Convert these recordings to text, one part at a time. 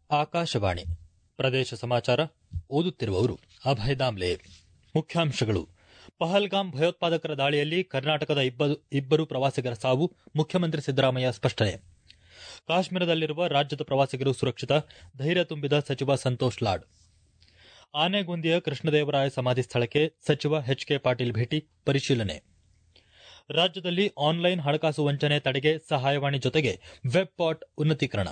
ಆಕಾಶವಾಣಿ ಪ್ರದೇಶ ಸಮಾಚಾರ ಓದುತ್ತಿರುವವರು ಅಭಯ ದಾಮ್ಲೆ ಮುಖ್ಯಾಂಶಗಳು ಪಹಲ್ಗಾಮ್ ಭಯೋತ್ಪಾದಕರ ದಾಳಿಯಲ್ಲಿ ಕರ್ನಾಟಕದ ಇಬ್ಬರು ಪ್ರವಾಸಿಗರ ಸಾವು ಮುಖ್ಯಮಂತ್ರಿ ಸಿದ್ದರಾಮಯ್ಯ ಸ್ಪಷ್ಟನೆ ಕಾಶ್ಮೀರದಲ್ಲಿರುವ ರಾಜ್ಯದ ಪ್ರವಾಸಿಗರು ಸುರಕ್ಷಿತ ಧೈರ್ಯ ತುಂಬಿದ ಸಚಿವ ಸಂತೋಷ್ ಲಾಡ್ ಆನೆಗೊಂದಿಯ ಕೃಷ್ಣದೇವರಾಯ ಸಮಾಧಿ ಸ್ಥಳಕ್ಕೆ ಸಚಿವ ಎಚ್ ಕೆ ಪಾಟೀಲ್ ಭೇಟಿ ಪರಿಶೀಲನೆ ರಾಜ್ಯದಲ್ಲಿ ಆನ್ಲೈನ್ ಹಣಕಾಸು ವಂಚನೆ ತಡೆಗೆ ಸಹಾಯವಾಣಿ ಜೊತೆಗೆ ವೆಬ್ ಪಾಟ್ ಉನ್ನತೀಕರಣ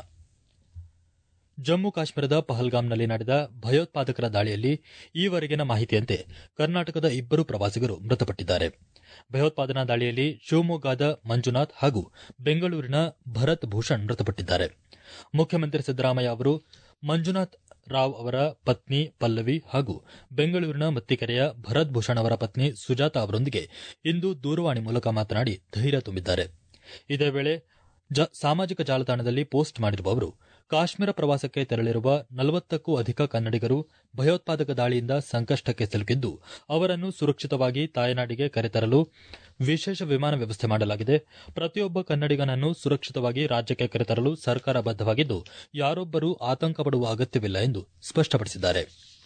ಜಮ್ಮು ಕಾಶ್ಮೀರದ ಪಹಲ್ಗಾಮ್ನಲ್ಲಿ ನಡೆದ ಭಯೋತ್ಪಾದಕರ ದಾಳಿಯಲ್ಲಿ ಈವರೆಗಿನ ಮಾಹಿತಿಯಂತೆ ಕರ್ನಾಟಕದ ಇಬ್ಬರು ಪ್ರವಾಸಿಗರು ಮೃತಪಟ್ಟಿದ್ದಾರೆ ಭಯೋತ್ಪಾದನಾ ದಾಳಿಯಲ್ಲಿ ಶಿವಮೊಗ್ಗದ ಮಂಜುನಾಥ್ ಹಾಗೂ ಬೆಂಗಳೂರಿನ ಭರತ್ ಭೂಷಣ್ ಮೃತಪಟ್ಟಿದ್ದಾರೆ ಮುಖ್ಯಮಂತ್ರಿ ಸಿದ್ದರಾಮಯ್ಯ ಅವರು ಮಂಜುನಾಥ್ ರಾವ್ ಅವರ ಪತ್ನಿ ಪಲ್ಲವಿ ಹಾಗೂ ಬೆಂಗಳೂರಿನ ಮತ್ತಿಕೆರೆಯ ಭರತ್ ಭೂಷಣ್ ಅವರ ಪತ್ನಿ ಸುಜಾತ ಅವರೊಂದಿಗೆ ಇಂದು ದೂರವಾಣಿ ಮೂಲಕ ಮಾತನಾಡಿ ಧೈರ್ಯ ತುಂಬಿದ್ದಾರೆ ಇದೇ ವೇಳೆ ಸಾಮಾಜಿಕ ಜಾಲತಾಣದಲ್ಲಿ ಪೋಸ್ಟ್ ಮಾಡಿರುವ ಅವರು ಕಾಶ್ಮೀರ ಪ್ರವಾಸಕ್ಕೆ ತೆರಳಿರುವ ನಲವತ್ತಕ್ಕೂ ಅಧಿಕ ಕನ್ನಡಿಗರು ಭಯೋತ್ಪಾದಕ ದಾಳಿಯಿಂದ ಸಂಕಷ್ಟಕ್ಕೆ ಸಿಲುಕಿದ್ದು ಅವರನ್ನು ಸುರಕ್ಷಿತವಾಗಿ ತಾಯ್ನಾಡಿಗೆ ಕರೆತರಲು ವಿಶೇಷ ವಿಮಾನ ವ್ಯವಸ್ಥೆ ಮಾಡಲಾಗಿದೆ ಪ್ರತಿಯೊಬ್ಬ ಕನ್ನಡಿಗನನ್ನು ಸುರಕ್ಷಿತವಾಗಿ ರಾಜ್ಯಕ್ಕೆ ಕರೆತರಲು ಸರ್ಕಾರ ಬದ್ದವಾಗಿದ್ದು ಯಾರೊಬ್ಬರೂ ಆತಂಕ ಪಡುವ ಅಗತ್ಯವಿಲ್ಲ ಎಂದು ಸ್ಪಷ್ಟಪಡಿಸಿದ್ದಾರೆ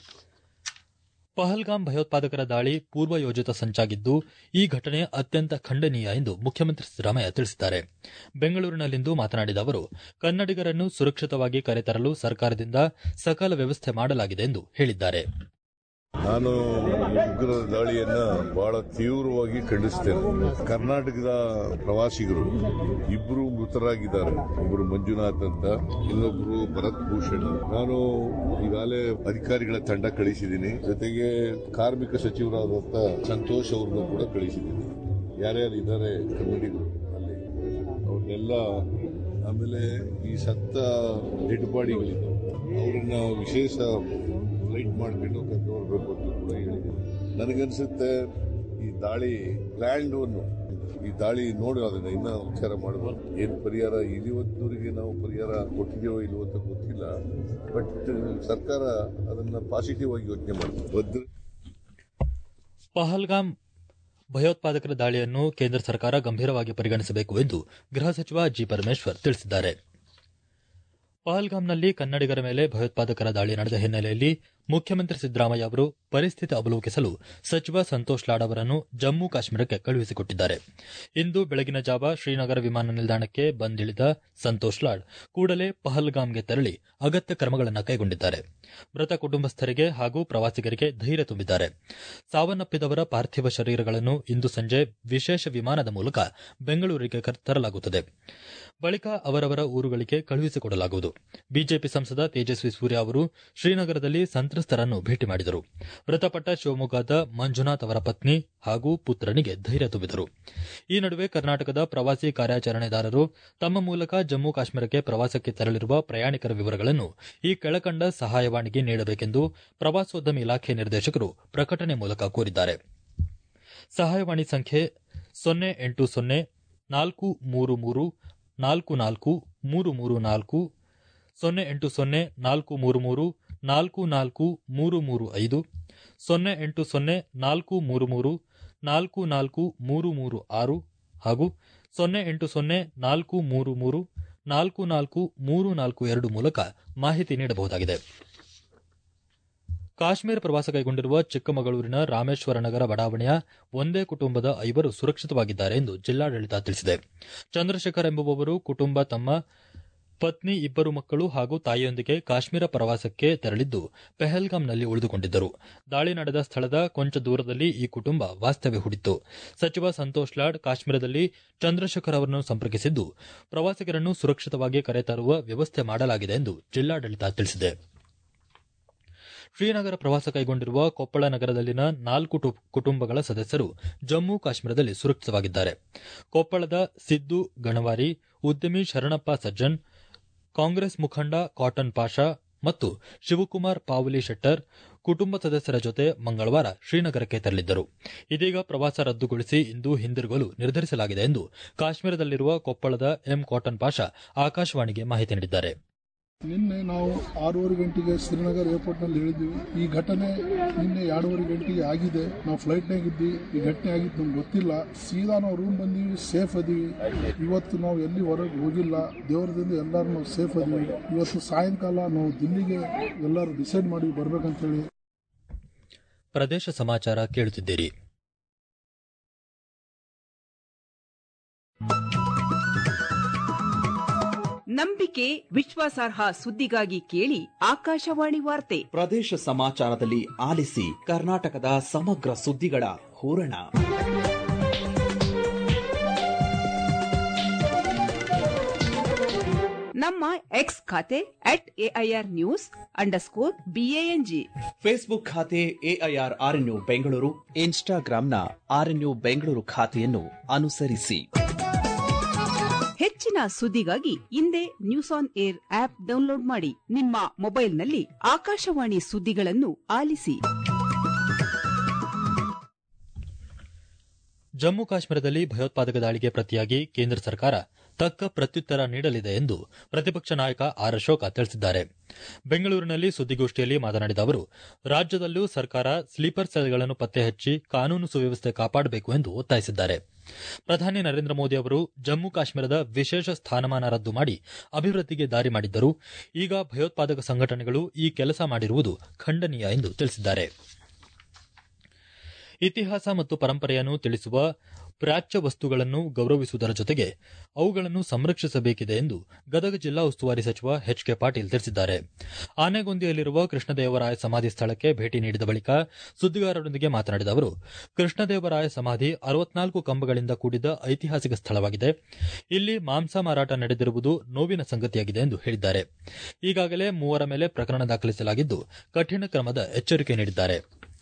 ಪಹಲ್ಗಾಮ್ ಭಯೋತ್ಪಾದಕರ ದಾಳಿ ಪೂರ್ವಯೋಜಿತ ಸಂಚಾಗಿದ್ದು ಈ ಘಟನೆ ಅತ್ಯಂತ ಖಂಡನೀಯ ಎಂದು ಮುಖ್ಯಮಂತ್ರಿ ಸಿದ್ದರಾಮಯ್ಯ ತಿಳಿಸಿದ್ದಾರೆ ಬೆಂಗಳೂರಿನಲ್ಲಿಂದು ಮಾತನಾಡಿದ ಅವರು ಕನ್ನಡಿಗರನ್ನು ಸುರಕ್ಷಿತವಾಗಿ ಕರೆತರಲು ಸರ್ಕಾರದಿಂದ ಸಕಲ ವ್ಯವಸ್ಥೆ ಮಾಡಲಾಗಿದೆ ಎಂದು ಹೇಳಿದ್ದಾರೆ ನಾನು ಉಗ್ರರ ದಾಳಿಯನ್ನ ಬಹಳ ತೀವ್ರವಾಗಿ ಖಂಡಿಸ್ತೇನೆ ಕರ್ನಾಟಕದ ಪ್ರವಾಸಿಗರು ಇಬ್ಬರು ಮೃತರಾಗಿದ್ದಾರೆ ಒಬ್ಬರು ಮಂಜುನಾಥ್ ಅಂತ ಇನ್ನೊಬ್ಬರು ಭರತ್ ಭೂಷಣ್ ನಾನು ಈಗಾಗಲೇ ಅಧಿಕಾರಿಗಳ ತಂಡ ಕಳಿಸಿದ್ದೀನಿ ಜೊತೆಗೆ ಕಾರ್ಮಿಕ ಸಚಿವರಾದಂತ ಸಂತೋಷ್ ಅವ್ರನ್ನು ಕೂಡ ಕಳಿಸಿದ್ದೀನಿ ಯಾರ್ಯಾರು ಇದ್ದಾರೆ ಕನ್ನಡಿಗರು ಅಲ್ಲಿ ಅವ್ರನ್ನೆಲ್ಲ ಆಮೇಲೆ ಈ ಸತ್ತ ಡೆಡ್ ಬಾಡಿಗಳಿದ್ದು ಅವರನ್ನ ವಿಶೇಷ ಫ್ಲೈಟ್ ಮಾಡ್ಕೊಂಡು ಕರ್ಕೊಂಡ್ಬರ್ಬೇಕು ಅಂತ ಕೂಡ ಹೇಳಿದ್ದೀನಿ ನನಗನ್ಸುತ್ತೆ ಈ ದಾಳಿ ಪ್ಲ್ಯಾಂಡ್ ಅನ್ನು ಈ ದಾಳಿ ನೋಡಿ ಅದನ್ನ ಇನ್ನ ವಿಚಾರ ಮಾಡಬಹುದು ಏನ್ ಪರಿಹಾರ ಇಲ್ಲಿವತ್ತೂರಿಗೆ ನಾವು ಪರಿಹಾರ ಕೊಟ್ಟಿದ್ದೇವೋ ಇಲ್ವೋ ಅಂತ ಗೊತ್ತಿಲ್ಲ ಬಟ್ ಸರ್ಕಾರ ಅದನ್ನ ಪಾಸಿಟಿವ್ ಆಗಿ ಯೋಚನೆ ಮಾಡಬೇಕು ಭದ್ರ ಪಹಲ್ಗಾಮ್ ಭಯೋತ್ಪಾದಕರ ದಾಳಿಯನ್ನು ಕೇಂದ್ರ ಸರ್ಕಾರ ಗಂಭೀರವಾಗಿ ಪರಿಗಣಿಸಬೇಕು ಎಂದು ಗೃಹ ಸಚಿವ ಜಿ ಪರಮೇಶ್ವರ್ ತಿಳಿಸಿದ್ದಾರೆ ಪಹಲ್ಗಾಮ್ನಲ್ಲಿ ಕನ್ನಡಿಗರ ಮೇಲೆ ಭಯೋತ್ಪಾದಕರ ದಾಳಿ ನಡೆದ ಹಿನ್ನೆಲೆಯಲ್ಲಿ ಮುಖ್ಯಮಂತ್ರಿ ಸಿದ್ದರಾಮಯ್ಯ ಅವರು ಪರಿಸ್ಥಿತಿ ಅವಲೋಕಿಸಲು ಸಚಿವ ಸಂತೋಷ್ ಲಾಡ್ ಅವರನ್ನು ಜಮ್ಮು ಕಾಶ್ಮೀರಕ್ಕೆ ಕಳುಹಿಸಿಕೊಟ್ಟಿದ್ದಾರೆ ಇಂದು ಬೆಳಗಿನ ಜಾವ ಶ್ರೀನಗರ ವಿಮಾನ ನಿಲ್ದಾಣಕ್ಕೆ ಬಂದಿಳಿದ ಸಂತೋಷ್ ಲಾಡ್ ಕೂಡಲೇ ಪಹಲ್ಗಾಮ್ಗೆ ತೆರಳಿ ಅಗತ್ಯ ಕ್ರಮಗಳನ್ನು ಕೈಗೊಂಡಿದ್ದಾರೆ ಮೃತ ಕುಟುಂಬಸ್ಥರಿಗೆ ಹಾಗೂ ಪ್ರವಾಸಿಗರಿಗೆ ಧೈರ್ಯ ತುಂಬಿದ್ದಾರೆ ಸಾವನ್ನಪ್ಪಿದವರ ಪಾರ್ಥಿವ ಶರೀರಗಳನ್ನು ಇಂದು ಸಂಜೆ ವಿಶೇಷ ವಿಮಾನದ ಮೂಲಕ ಬೆಂಗಳೂರಿಗೆ ತರಲಾಗುತ್ತದೆ ಬಳಿಕ ಅವರವರ ಊರುಗಳಿಗೆ ಕಳುಹಿಸಿಕೊಡಲಾಗುವುದು ಬಿಜೆಪಿ ಸಂಸದ ತೇಜಸ್ವಿ ಸೂರ್ಯ ಅವರು ಶ್ರೀನಗರದಲ್ಲಿ ಸಂತ್ರಸ್ತರನ್ನು ಭೇಟಿ ಮಾಡಿದರು ಮೃತಪಟ್ಟ ಶಿವಮೊಗ್ಗದ ಮಂಜುನಾಥ್ ಅವರ ಪತ್ನಿ ಹಾಗೂ ಪುತ್ರನಿಗೆ ಧೈರ್ಯ ತುಂಬಿದರು ಈ ನಡುವೆ ಕರ್ನಾಟಕದ ಪ್ರವಾಸಿ ಕಾರ್ಯಾಚರಣೆದಾರರು ತಮ್ಮ ಮೂಲಕ ಜಮ್ಮು ಕಾಶ್ಮೀರಕ್ಕೆ ಪ್ರವಾಸಕ್ಕೆ ತೆರಳಿರುವ ಪ್ರಯಾಣಿಕರ ವಿವರಗಳನ್ನು ಈ ಕೆಳಕಂಡ ಸಹಾಯವಾಣಿಗೆ ನೀಡಬೇಕೆಂದು ಪ್ರವಾಸೋದ್ಯಮ ಇಲಾಖೆ ನಿರ್ದೇಶಕರು ಪ್ರಕಟಣೆ ಮೂಲಕ ಕೋರಿದ್ದಾರೆ ಸಹಾಯವಾಣಿ ಸಂಖ್ಯೆ ಸೊನ್ನೆ ಎಂಟು ಸೊನ್ನೆ ನಾಲ್ಕು ಮೂರು ಮೂರು ನಾಲ್ಕು ನಾಲ್ಕು ಮೂರು ಮೂರು ನಾಲ್ಕು ಸೊನ್ನೆ ಎಂಟು ಸೊನ್ನೆ ನಾಲ್ಕು ಮೂರು ಮೂರು ನಾಲ್ಕು ನಾಲ್ಕು ಮೂರು ಮೂರು ಐದು ಸೊನ್ನೆ ಎಂಟು ಸೊನ್ನೆ ನಾಲ್ಕು ಮೂರು ಮೂರು ನಾಲ್ಕು ನಾಲ್ಕು ಮೂರು ಮೂರು ಆರು ಹಾಗೂ ಸೊನ್ನೆ ಎಂಟು ಸೊನ್ನೆ ನಾಲ್ಕು ಮೂರು ಮೂರು ನಾಲ್ಕು ನಾಲ್ಕು ಮೂರು ನಾಲ್ಕು ಎರಡು ಮೂಲಕ ಮಾಹಿತಿ ನೀಡಬಹುದಾಗಿದೆ ಕಾಶ್ಮೀರ ಪ್ರವಾಸ ಕೈಗೊಂಡಿರುವ ಚಿಕ್ಕಮಗಳೂರಿನ ರಾಮೇಶ್ವರ ನಗರ ಬಡಾವಣೆಯ ಒಂದೇ ಕುಟುಂಬದ ಐವರು ಸುರಕ್ಷಿತವಾಗಿದ್ದಾರೆ ಎಂದು ಜಿಲ್ಲಾಡಳಿತ ತಿಳಿಸಿದೆ ಚಂದ್ರಶೇಖರ್ ಎಂಬುವವರು ಕುಟುಂಬ ತಮ್ಮ ಪತ್ನಿ ಇಬ್ಬರು ಮಕ್ಕಳು ಹಾಗೂ ತಾಯಿಯೊಂದಿಗೆ ಕಾಶ್ಮೀರ ಪ್ರವಾಸಕ್ಕೆ ತೆರಳಿದ್ದು ಪೆಹಲ್ಗಾಮ್ನಲ್ಲಿ ಉಳಿದುಕೊಂಡಿದ್ದರು ದಾಳಿ ನಡೆದ ಸ್ಥಳದ ಕೊಂಚ ದೂರದಲ್ಲಿ ಈ ಕುಟುಂಬ ವಾಸ್ತವ್ಯ ಹೂಡಿತ್ತು ಸಚಿವ ಸಂತೋಷ್ ಲಾಡ್ ಕಾಶ್ಮೀರದಲ್ಲಿ ಚಂದ್ರಶೇಖರ್ ಅವರನ್ನು ಸಂಪರ್ಕಿಸಿದ್ದು ಪ್ರವಾಸಿಗರನ್ನು ಸುರಕ್ಷಿತವಾಗಿ ಕರೆತರುವ ವ್ಯವಸ್ಥೆ ಮಾಡಲಾಗಿದೆ ಎಂದು ಜಿಲ್ಲಾಡಳಿತ ತಿಳಿಸಿದೆ ಶ್ರೀನಗರ ಪ್ರವಾಸ ಕೈಗೊಂಡಿರುವ ಕೊಪ್ಪಳ ನಗರದಲ್ಲಿನ ನಾಲ್ಕು ಕುಟುಂಬಗಳ ಸದಸ್ಯರು ಜಮ್ಮು ಕಾಶ್ಮೀರದಲ್ಲಿ ಸುರಕ್ಷಿತವಾಗಿದ್ದಾರೆ ಕೊಪ್ಪಳದ ಸಿದ್ದು ಗಣವಾರಿ ಉದ್ಯಮಿ ಶರಣಪ್ಪ ಸಜ್ಜನ್ ಕಾಂಗ್ರೆಸ್ ಮುಖಂಡ ಕಾಟನ್ ಪಾಷಾ ಮತ್ತು ಶಿವಕುಮಾರ್ ಪಾವಲಿ ಶೆಟ್ಟರ್ ಕುಟುಂಬ ಸದಸ್ಯರ ಜೊತೆ ಮಂಗಳವಾರ ಶ್ರೀನಗರಕ್ಕೆ ತೆರಳಿದ್ದರು ಇದೀಗ ಪ್ರವಾಸ ರದ್ದುಗೊಳಿಸಿ ಇಂದು ಹಿಂದಿರುಗಲು ನಿರ್ಧರಿಸಲಾಗಿದೆ ಎಂದು ಕಾಶ್ಮೀರದಲ್ಲಿರುವ ಕೊಪ್ಪಳದ ಎಂ ಕಾಟನ್ ಪಾಷಾ ಆಕಾಶವಾಣಿಗೆ ಮಾಹಿತಿ ನೀಡಿದ್ದಾರೆ ನಿನ್ನೆ ನಾವು ಆರೂವರೆ ಗಂಟೆಗೆ ಶ್ರೀನಗರ್ ಏರ್ಪೋರ್ಟ್ನಲ್ಲಿ ಹೇಳಿದ್ವಿ ಈ ಘಟನೆ ನಿನ್ನೆ ಎರಡೂವರೆ ಗಂಟೆಗೆ ಆಗಿದೆ ನಾವು ಫ್ಲೈಟ್ನಾಗ ಇದ್ವಿ ಈ ಘಟನೆ ಆಗಿದ್ದು ನಮ್ಗೆ ಗೊತ್ತಿಲ್ಲ ಸೀದಾ ನಾವು ರೂಮ್ ಬಂದೀವಿ ಸೇಫ್ ಅದೀವಿ ಇವತ್ತು ನಾವು ಎಲ್ಲಿ ಹೊರಗೆ ಹೋಗಿಲ್ಲ ದೇವರದಿಂದ ಎಲ್ಲರೂ ನಾವು ಸೇಫ್ ಅದೀವಿ ಇವತ್ತು ಸಾಯಂಕಾಲ ನಾವು ದಿಲ್ಲಿಗೆ ಎಲ್ಲರೂ ಡಿಸೈಡ್ ಮಾಡಿ ಬರ್ಬೇಕಂತೇಳಿ ಪ್ರದೇಶ ಸಮಾಚಾರ ಕೇಳುತ್ತಿದ್ದೀರಿ ನಂಬಿಕೆ ವಿಶ್ವಾಸಾರ್ಹ ಸುದ್ದಿಗಾಗಿ ಕೇಳಿ ಆಕಾಶವಾಣಿ ವಾರ್ತೆ ಪ್ರದೇಶ ಸಮಾಚಾರದಲ್ಲಿ ಆಲಿಸಿ ಕರ್ನಾಟಕದ ಸಮಗ್ರ ಸುದ್ದಿಗಳ ಹೂರಣ ನಮ್ಮ ಎಕ್ಸ್ ಖಾತೆ at AIR news underscore BANG Facebook ಖಾತೆ ಎಐಆರ್ ಆರ್ಎನ್ಯು ಬೆಂಗಳೂರು ಇನ್ಸ್ಟಾಗ್ರಾಂನ ಆರ್ಎನ್ಯು ಬೆಂಗಳೂರು ಖಾತೆಯನ್ನು ಅನುಸರಿಸಿ ಹೆಚ್ಚಿನ ಸುದ್ದಿಗಾಗಿ ಹಿಂದೆ news on air app download ಮಾಡಿ ನಿಮ್ಮ ಮೊಬೈಲ್ನಲ್ಲಿ ಆಕಾಶವಾಣಿ ಸುದ್ದಿಗಳನ್ನು ಆಲಿಸಿ ಜಮ್ಮು ಕಾಶ್ಮೀರದಲ್ಲಿ ಭಯೋತ್ಪಾದಕ ದಾಳಿಗೆ ಪ್ರತಿಯಾಗಿ ಕೇಂದ್ರ ಸರ್ಕಾರ ತಕ್ಕ ಪ್ರತ್ಯುತ್ತರ ನೀಡಲಿದೆ ಎಂದು ಪ್ರತಿಪಕ್ಷ ನಾಯಕ ಆರ್ ಅಶೋಕ ತಿಳಿಸಿದ್ದಾರೆ ಬೆಂಗಳೂರಿನಲ್ಲಿ ಸುದ್ದಿಗೋಷ್ಠಿಯಲ್ಲಿ ಮಾತನಾಡಿದ ಅವರು ರಾಜ್ಯದಲ್ಲೂ ಸರ್ಕಾರ ಸ್ಲೀಪರ್ ಸೆಲ್ಗಳನ್ನು ಪತ್ತೆ ಹಚ್ಚಿ ಕಾನೂನು ಸುವ್ಯವಸ್ಥೆ ಕಾಪಾಡಬೇಕು ಎಂದು ಒತ್ತಾಯಿಸಿದ್ದಾರೆ ಪ್ರಧಾನಿ ನರೇಂದ್ರ ಮೋದಿ ಅವರು ಜಮ್ಮು ಕಾಶ್ಮೀರದ ವಿಶೇಷ ಸ್ಥಾನಮಾನ ರದ್ದು ಮಾಡಿ ಅಭಿವೃದ್ಧಿಗೆ ದಾರಿ ಮಾಡಿದ್ದರು ಈಗ ಭಯೋತ್ಪಾದಕ ಸಂಘಟನೆಗಳು ಈ ಕೆಲಸ ಮಾಡಿರುವುದು ಖಂಡನೀಯ ಎಂದು ತಿಳಿಸಿದ್ದಾರೆ ಇತಿಹಾಸ ಮತ್ತು ಪರಂಪರೆಯನ್ನು ತಿಳಿಸುವ ಪ್ರಾಚ್ಯ ವಸ್ತುಗಳನ್ನು ಗೌರವಿಸುವುದರ ಜೊತೆಗೆ ಅವುಗಳನ್ನು ಸಂರಕ್ಷಿಸಬೇಕಿದೆ ಎಂದು ಗದಗ ಜಿಲ್ಲಾ ಉಸ್ತುವಾರಿ ಸಚಿವ ಎಚ್ ಕೆ ಪಾಟೀಲ್ ತಿಳಿಸಿದ್ದಾರೆ ಆನೆಗೊಂದಿಯಲ್ಲಿರುವ ಕೃಷ್ಣದೇವರಾಯ ಸಮಾಧಿ ಸ್ಥಳಕ್ಕೆ ಭೇಟಿ ನೀಡಿದ ಬಳಿಕ ಸುದ್ದಿಗಾರರೊಂದಿಗೆ ಮಾತನಾಡಿದ ಅವರು ಕೃಷ್ಣದೇವರಾಯ ಸಮಾಧಿ ಅರವತ್ನಾಲ್ಕು ಕಂಬಗಳಿಂದ ಕೂಡಿದ ಐತಿಹಾಸಿಕ ಸ್ಥಳವಾಗಿದೆ ಇಲ್ಲಿ ಮಾಂಸ ಮಾರಾಟ ನಡೆದಿರುವುದು ನೋವಿನ ಸಂಗತಿಯಾಗಿದೆ ಎಂದು ಹೇಳಿದ್ದಾರೆ ಈಗಾಗಲೇ ಮೂವರ ಮೇಲೆ ಪ್ರಕರಣ ದಾಖಲಿಸಲಾಗಿದ್ದು ಕಠಿಣ ಕ್ರಮದ ಎಚ್ಚರಿಕೆ ನೀಡಿದ್ದಾರೆ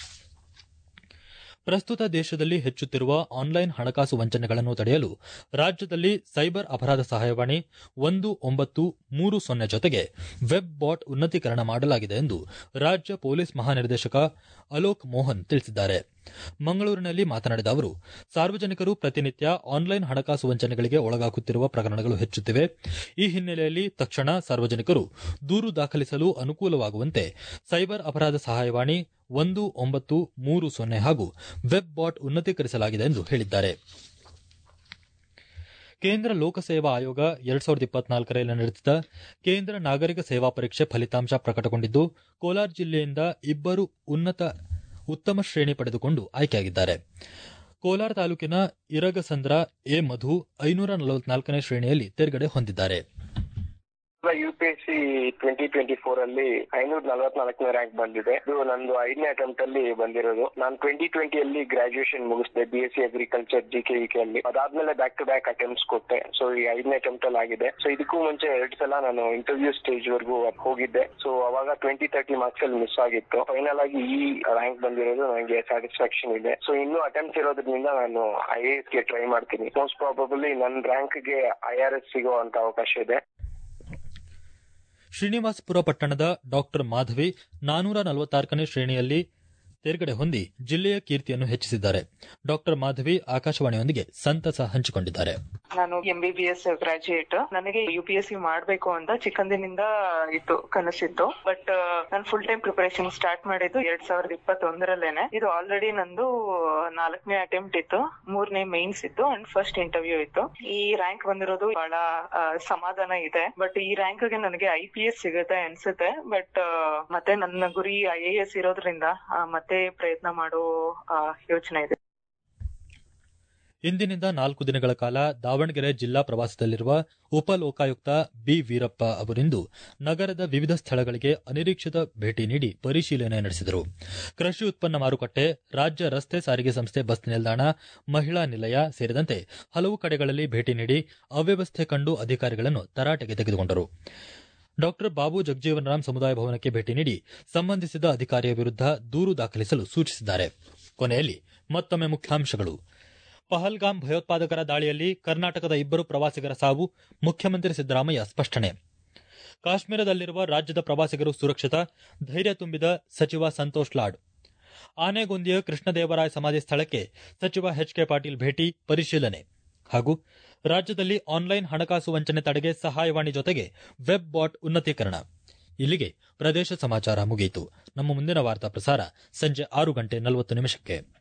ಪ್ರಸ್ತುತ ದೇಶದಲ್ಲಿ ಹೆಚ್ಚುತ್ತಿರುವ ಆನ್ಲೈನ್ ಹಣಕಾಸು ವಂಚನೆಗಳನ್ನು ತಡೆಯಲು ರಾಜ್ಯದಲ್ಲಿ ಸೈಬರ್ ಅಪರಾಧ ಸಹಾಯವಾಣಿ ಒಂದು ಒಂಬತ್ತು ಮೂರು ಸೊನ್ನೆ ಜೊತೆಗೆ ವೆಬ್ ಬಾಟ್ ಉನ್ನತೀಕರಣ ಮಾಡಲಾಗಿದೆ ಎಂದು ರಾಜ್ಯ ಪೊಲೀಸ್ ಮಹಾನಿರ್ದೇಶಕ ಅಲೋಕ್ ಮೋಹನ್ ತಿಳಿಸಿದ್ದಾರೆ ಮಂಗಳೂರಿನಲ್ಲಿ ಮಾತನಾಡಿದ ಅವರು ಸಾರ್ವಜನಿಕರು ಪ್ರತಿನಿತ್ಯ ಆನ್ಲೈನ್ ಹಣಕಾಸು ವಂಚನೆಗಳಿಗೆ ಒಳಗಾಗುತ್ತಿರುವ ಪ್ರಕರಣಗಳು ಹೆಚ್ಚುತ್ತಿವೆ ಈ ಹಿನ್ನೆಲೆಯಲ್ಲಿ ತಕ್ಷಣ ಸಾರ್ವಜನಿಕರು ದೂರು ದಾಖಲಿಸಲು ಅನುಕೂಲವಾಗುವಂತೆ ಸೈಬರ್ ಅಪರಾಧ ಸಹಾಯವಾಣಿ ಒಂದು ಒಂಬತ್ತು ಮೂರು ಸೊನ್ನೆ ಹಾಗೂ ವೆಬ್ ಬಾಟ್ ಉನ್ನತೀಕರಿಸಲಾಗಿದೆ ಎಂದು ಹೇಳಿದ್ದಾರೆ ಕೇಂದ್ರ ಲೋಕಸೇವಾ ಆಯೋಗ ಎರಡ್ ಸಾವಿರದ ಇಪ್ಪತ್ನಾಲ್ಕರಲ್ಲಿ ನಡೆಸಿದ ಕೇಂದ್ರ ನಾಗರಿಕ ಸೇವಾ ಪರೀಕ್ಷೆ ಫಲಿತಾಂಶ ಪ್ರಕಟಗೊಂಡಿದ್ದು ಕೋಲಾರ ಜಿಲ್ಲೆಯಿಂದ ಇಬ್ಬರು ಉನ್ನತ ಉತ್ತಮ ಶ್ರೇಣಿ ಪಡೆದುಕೊಂಡು ಆಯ್ಕೆಯಾಗಿದ್ದಾರೆ ಕೋಲಾರ ತಾಲೂಕಿನ ಇರಗಸಂದ್ರ ಎ ಮಧು ಐನೂರ ನಲವತ್ನಾಲ್ಕನೇ ಶ್ರೇಣಿಯಲ್ಲಿ ತೇರ್ಗಡೆ ಹೊಂದಿದ್ದಾರೆ U P S C twenty twenty four ಅಲ್ಲಿ ಐನೂರ ನಲವತ್ನಾಲ್ಕನೇ ರ್ಯಾಂಕ್ ಬಂದಿದೆ ಇದು ನಂದು ಐದನೇ ಅಟೆಂಪ್ಟ್ ಅಲ್ಲಿ ಬಂದಿರೋದು ನಾನು ಟ್ವೆಂಟಿ ಟ್ವೆಂಟಿಯಲ್ಲಿ ಗ್ರಾಜುಯೇಷನ್ ಮುಗಿಸಿದೆ B S C agriculture G K K ಅಲ್ಲಿ ಅದಾದ್ಮೇಲೆ ಬ್ಯಾಕ್ ಟು ಬ್ಯಾಕ್ ಅಟೆಂಪ್ಟ್ಸ್ ಕೊಟ್ಟೆ ಸೊ ಈ ಐದನೇ ಅಟೆಂಪ್ಟ್ ಅಲ್ಲಿ ಆಗಿದೆ ಸೊ ಇದಕ್ಕೂ ಮುಂಚೆ ಎರಡ್ ಸಲ ನಾನು ಇಂಟರ್ವ್ಯೂ ಸ್ಟೇಜ್ ವರೆಗೂ ಹೋಗಿದ್ದೆ ಸೊ ಅವಾಗ ಟ್ವೆಂಟಿ ತರ್ಟಿ ಮಾರ್ಕ್ಸ್ ಅಲ್ಲಿ ಮಿಸ್ ಆಗಿತ್ತು ಫೈನಲ್ ಆಗಿ ಈ ರ್ಯಾಂಕ್ ಬಂದಿರೋದು ನನಗೆ ಸ್ಯಾಟಿಸ್ಫ್ಯಾಕ್ಷನ್ ಇದೆ ಸೊ ಇನ್ನೂ ಅಟೆಂಪ್ಟ್ಸ್ ಇರೋದ್ರಿಂದ ನಾನು ಐ ಎ ಎಸ್ ಗೆ ಟ್ರೈ ಮಾಡ್ತೀನಿ ಮೋಸ್ಟ್ ಪ್ರಾಬಬಲಿ ನನ್ನ ರ್ಯಾಂಕ್ ಗೆ ಐ ಆರ್ ಎಸ್ ಸಿಗೋ ಅಂತ ಅವಕಾಶ ಇದೆ ಶ್ರೀನಿವಾಸಪುರ ಪಟ್ಟಣದ ಡಾಕ್ಟರ್ ಮಾಧವಿ ನಾನೂರ ನಲವತ್ತಾರನೇ ಶ್ರೇಣಿಯಲ್ಲಿ ತೇರ್ಗಡೆ ಹೊಂದಿ ಜಿಲ್ಲೆಯ ಕೀರ್ತಿಯನ್ನು ಹೆಚ್ಚಿಸಿದ್ದಾರೆ ಡಾಕ್ಟರ್ ಮಾಧವಿ ಆಕಾಶವಾಣಿಯೊಂದಿಗೆ ಸಂತಸ ಹಂಚಿಕೊಂಡಿದ್ದಾರೆ ನಾನು M B B S graduate ನನಗೆ ಯು ಪಿ ಎಸ್ ಸಿ ಮಾಡ್ಬೇಕು ಅಂತ ಚಿಕ್ಕಂದಿನಿಂದ ಇತ್ತು ಕನಸಿತ್ತು ಬಟ್ ನಾನು ಫುಲ್ ಟೈಮ್ ಪ್ರಿಪರೇಷನ್ ಸ್ಟಾರ್ಟ್ ಮಾಡಿದ್ದು ಎರಡ್ ಸಾವಿರದ ಇಪ್ಪತ್ತೊಂದರಲ್ಲೇನೆ ಇದು ಆಲ್ರೆಡಿ ನಂದು ನಾಲ್ಕನೇ ಅಟೆಂಪ್ಟ್ ಇತ್ತು ಮೂರನೇ ಮೈನ್ಸ್ ಇತ್ತು ಅಂಡ್ ಫಸ್ಟ್ ಇಂಟರ್ವ್ಯೂ ಇತ್ತು ಈ ರ್ಯಾಂಕ್ ಬಂದಿರೋದು ಬಹಳ ಆ, ಸಮಾಧಾನ ಇದೆ ಬಟ್ ಈ ರ್ಯಾಂಕ್ ಗೆ ನನಗೆ ಐ ಪಿ ಎಸ್ ಸಿಗುತ್ತೆ ಅನ್ಸುತ್ತೆ ಬಟ್ ಮತ್ತೆ ನನ್ನ ಗುರಿ ಐ ಎ ಎಸ್ ಇರೋದ್ರಿಂದ ಆ, ಮತ್ತೆ ಪ್ರಯತ್ನ ಮಾಡೋ ಆ, ಯೋಚನೆ ಇದೆ ಇಂದಿನಿಂದ ನಾಲ್ಕು ದಿನಗಳ ಕಾಲ ದಾವಣಗೆರೆ ಜಿಲ್ಲಾ ಪ್ರವಾಸದಲ್ಲಿರುವ ಉಪ ಲೋಕಾಯುಕ್ತ ಬಿ ವೀರಪ್ಪ ಅವರಿಂದು ನಗರದ ವಿವಿಧ ಸ್ಥಳಗಳಿಗೆ ಅನಿರೀಕ್ಷಿತ ಭೇಟಿ ನೀಡಿ ಪರಿಶೀಲನೆ ನಡೆಸಿದರು ಕೃಷಿ ಉತ್ಪನ್ನ ಮಾರುಕಟ್ಟೆ ರಾಜ್ಯ ರಸ್ತೆ ಸಾರಿಗೆ ಸಂಸ್ಥೆ ಬಸ್ ನಿಲ್ದಾಣ ಮಹಿಳಾ ನಿಲಯ ಸೇರಿದಂತೆ ಹಲವು ಕಡೆಗಳಲ್ಲಿ ಭೇಟಿ ನೀಡಿ ಅವ್ಯವಸ್ಥೆ ಕಂಡು ಅಧಿಕಾರಿಗಳನ್ನು ತರಾಟೆಗೆ ತೆಗೆದುಕೊಂಡರು ಡಾಕ್ಟರ್ ಬಾಬು ಜಗಜೀವನ್ ರಾಮ್ ಸಮುದಾಯ ಭವನಕ್ಕೆ ಭೇಟಿ ನೀಡಿ ಸಂಬಂಧಿಸಿದ ಅಧಿಕಾರಿಯ ವಿರುದ್ಧ ದೂರು ದಾಖಲಿಸಲು ಸೂಚಿಸಿದ್ದಾರೆ ಕೊನೆಯಲ್ಲಿ ಮತ್ತೊಮ್ಮೆ ಮುಖ್ಯಾಂಶಗಳು ಪಹಲ್ಗಾಮ್ ಭಯೋತ್ಪಾದಕರ ದಾಳಿಯಲ್ಲಿ ಕರ್ನಾಟಕದ ಇಬ್ಬರು ಪ್ರವಾಸಿಗರ ಸಾವು ಮುಖ್ಯಮಂತ್ರಿ ಸಿದ್ದರಾಮಯ್ಯ ಸ್ಪಷ್ಟನೆ ಕಾಶ್ಮೀರದಲ್ಲಿರುವ ರಾಜ್ಯದ ಪ್ರವಾಸಿಗರು ಸುರಕ್ಷಿತ ಧೈರ್ಯ ತುಂಬಿದ ಸಚಿವ ಸಂತೋಷ್ ಲಾಡ್ ಆನೆಗೊಂದಿಯ ಕೃಷ್ಣದೇವರಾಯ ಸಮಾಧಿ ಸ್ಥಳಕ್ಕೆ ಸಚಿವ ಎಚ್ ಕೆ ಪಾಟೀಲ್ ಭೇಟಿ ಪರಿಶೀಲನೆ ಹಾಗೂ ರಾಜ್ಯದಲ್ಲಿ ಆನ್ಲೈನ್ ಹಣಕಾಸು ವಂಚನೆ ತಡೆಗೆ ಸಹಾಯವಾಣಿ ಜೊತೆಗೆ ವೆಬ್ ಬಾಟ್ ಉನ್ನತೀಕರಣ ಇಲ್ಲಿಗೆ ಪ್ರದೇಶ ಸಮಾಚಾರ ಮುಗಿಯಿತು ನಮ್ಮ ಮುಂದಿನ ವಾರ್ತಾ ಪ್ರಸಾರ ಸಂಜೆ ಆರು ಗಂಟೆ ನಲವತ್ತು ನಿಮಿಷಕ್ಕೆ